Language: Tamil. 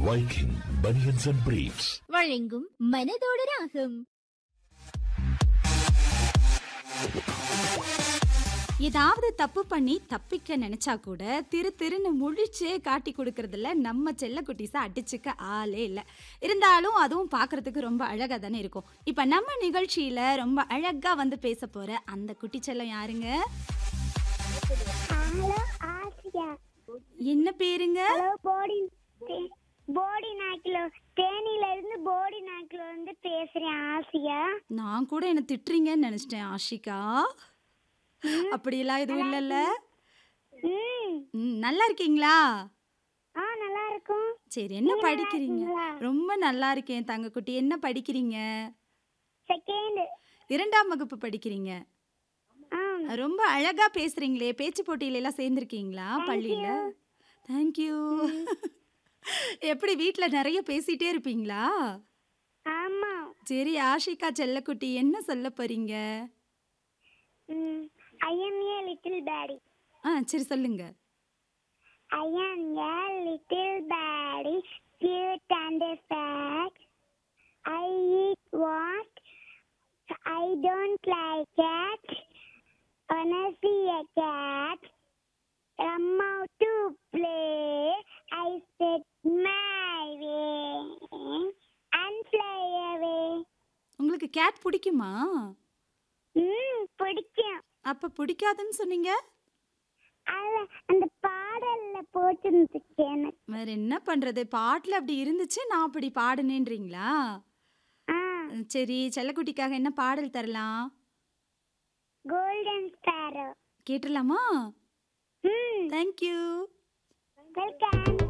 Viking Bunions and Briefs. வழங்கும் மனதோடு ராகம் ஏதாவது தப்பு பண்ணி தப்பிக்க நினைச்சா கூட திரு திருன்னு முழிச்சே காட்டி கொடுக்கறதுல நம்ம செல்ல குட்டீஸை அடிச்சுக்க ஆளே இல்லை இருந்தாலும் அதுவும் பார்க்கறதுக்கு ரொம்ப அழகாக தானே இருக்கும் இப்போ நம்ம நிகழ்ச்சியில ரொம்ப அழகா வந்து பேச போற அந்த குட்டி செல்லம் யாருங்க ஹலோ ஆசியா என்ன பேருங்க ஹலோ போடி தே- போடி நாய்க்குல தேனியில இருந்து போடி நாய்க்குல வந்து பேசுறேன் ஆசியா நான் கூட என்ன திட்டுறீங்கன்னு நினைச்சிட்டேன் ஆஷிகா அப்படியெல்லாம் எதுவும் இல்லைல்ல ம் ம், நல்லா இருக்கீங்களா ஆ நல்லா இருக்கும் சரி என்ன நீங்க நல்லா படிக்கிறீங்க இருக்கீங்களா? ரொம்ப நல்லா இருக்கேன் தங்கக்குட்டி என்ன படிக்கிறீங்க செகண்ட் இரண்டாம் வகுப்பு படிக்கிறீங்க ஆ ரொம்ப அழகா பேசுறீங்களே பேச்சு போட்டியில எல்லாம் சேர்ந்துருக்கீங்களா பள்ளியில தேங்க்யூ எப்படி வீட்டில் நிறைய பேசிட்டே இருப்பீங்களா ஆமா சரி ஆஷிகா செல்லக்குட்டி என்ன சொல்ல போறீங்க ம் I am a little baby ஆ சரி சொல்லுங்க I am a little birdie, cute and fat. I eat what I don't like cat. When I see a cat, come out to play. I set my wing and fly away. உங்களுக்கு கேட் பிடிக்குமா ம் பிடிக்கும் அப்ப பிடிக்காதுன்னு சொன்னீங்க அது அந்த பாடல்ல போட்டுருந்துச்சு எனக்கு வேற என்ன பண்றது பாட்டுல அப்படி இருந்துச்சு நான் அப்படி பாடுனேன்றீங்களா ஆ சரி செல்லக்குட்டிக்காக என்ன பாடல் தரலாம் கோல்டன் ஸ்பேரோ கேட்டுடலாமா ம் தேங்க்யூ வெல்கம்